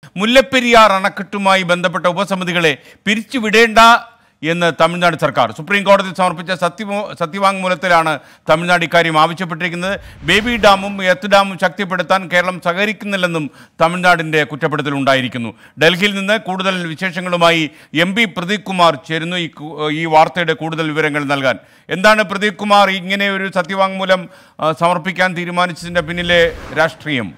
മുല്ലപ്പെരിയാർ അണക്കെട്ടുമായി ബന്ധപ്പെട്ട ഉപസമിതികളെ പിരിച്ചുവിടേണ്ട എന്ന് തമിഴ്നാട് സർക്കാർ സുപ്രീം കോടതി സമർപ്പിച്ച സത്യമോ സത്യവാങ്മൂലത്തിലാണ് തമിഴ്നാട് ഇക്കാര്യം ആവശ്യപ്പെട്ടിരിക്കുന്നത് ബേബി ഡാമും എർത്ത് ഡാമും ശക്തിപ്പെടുത്താൻ കേരളം സഹകരിക്കുന്നില്ലെന്നും തമിഴ്നാടിൻ്റെ കുറ്റപ്പെടുത്തൽ ഉണ്ടായിരിക്കുന്നു ഡൽഹിയിൽ നിന്ന് കൂടുതൽ വിശേഷങ്ങളുമായി എം പി പ്രദീപ് കുമാർ ചേരുന്നു ഈ കു- ഈ വാർത്തയുടെ കൂടുതൽ വിവരങ്ങൾ നൽകാൻ എന്താണ് പ്രദീപ് കുമാർ ഇങ്ങനെ ഒരു സത്യവാങ്മൂലം ആ, സമർപ്പിക്കാൻ തീരുമാനിച്ചതിൻ്റെ പിന്നിലെ രാഷ്ട്രീയം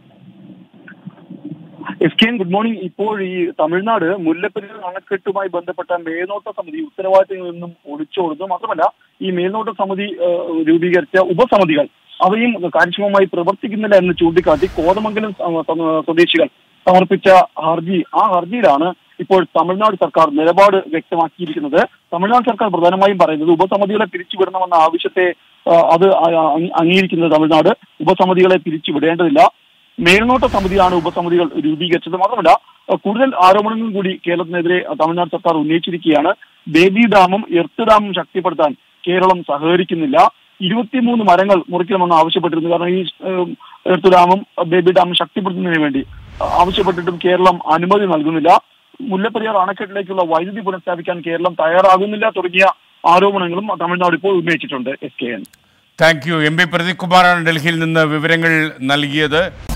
എസ് കെ ഗുഡ് മോർണിംഗ് ഇപ്പോൾ ഈ തമിഴ്നാട് മുല്ലപ്പെരിയാർ അണക്കെട്ടുമായി ബന്ധപ്പെട്ട മേൽനോട്ട സമിതി ഉത്തരവാദിത്തങ്ങളിൽ നിന്നും ഒളിച്ചോടുന്നു മാത്രമല്ല ഈ മേൽനോട്ട സമിതി ഏഹ്, രൂപീകരിച്ച ഉപസമിതികൾ അവയും കാര്യക്ഷമമായി പ്രവർത്തിക്കുന്നില്ല എന്ന് ചൂണ്ടിക്കാട്ടി കോതമംഗലം സ- സ- സ്വദേശികൾ സമർപ്പിച്ച ഹർജി ആ ഹർജിയിലാണ് ഇപ്പോൾ തമിഴ്നാട് സർക്കാർ നിലപാട് വ്യക്തമാക്കിയിരിക്കുന്നത് തമിഴ്നാട് സർക്കാർ പ്രധാനമായും പറയുന്നത് ഉപസമിതികളെ പിരിച്ചുവിടണമെന്ന ആവശ്യത്തെ ആ, അത് ആ- അംഗീ- അംഗീകരിക്കുന്നത് തമിഴ്നാട് ഉപസമിതികളെ പിരിച്ചുവിടേണ്ടതില്ല മേൽനോട്ട സമിതിയാണ് ഉപസമിതികൾ രൂപീകരിച്ചത് മാത്രമല്ല അഹ് കൂടുതൽ ആരോപണങ്ങളും കൂടി കേരളത്തിനെതിരെ തമിഴ്നാട് സർക്കാർ ഉന്നയിച്ചിരിക്കുകയാണ് ബേബി ഡാമും എർത്ത് ഡാമും ശക്തിപ്പെടുത്താൻ കേരളം സഹകരിക്കുന്നില്ല ഇരുപത്തിമൂന്ന് മരങ്ങൾ മുറിക്കണമെന്ന് ആവശ്യപ്പെട്ടിരുന്നു കാരണം ഈ ഏഹ്, എർത്ത് ഡാമും ബേബി ഡാമും ശക്തിപ്പെടുത്തുന്നതിന് വേണ്ടി ആവശ്യപ്പെട്ടിട്ടും കേരളം അനുമതി നൽകുന്നില്ല മുല്ലപ്പെരിയാർ അണക്കെട്ടിലേക്കുള്ള വൈദ്യുതി പുനഃസ്ഥാപിക്കാൻ കേരളം തയ്യാറാകുന്നില്ല തുടങ്ങിയ ആരോപണങ്ങളും തമിഴ്നാട് ഇപ്പോൾ ഉന്നയിച്ചിട്ടുണ്ട് S K N thank you M P Pradeep കുമാറാണ് ഡൽഹിയിൽ നിന്ന് വിവരങ്ങൾ നൽകിയത്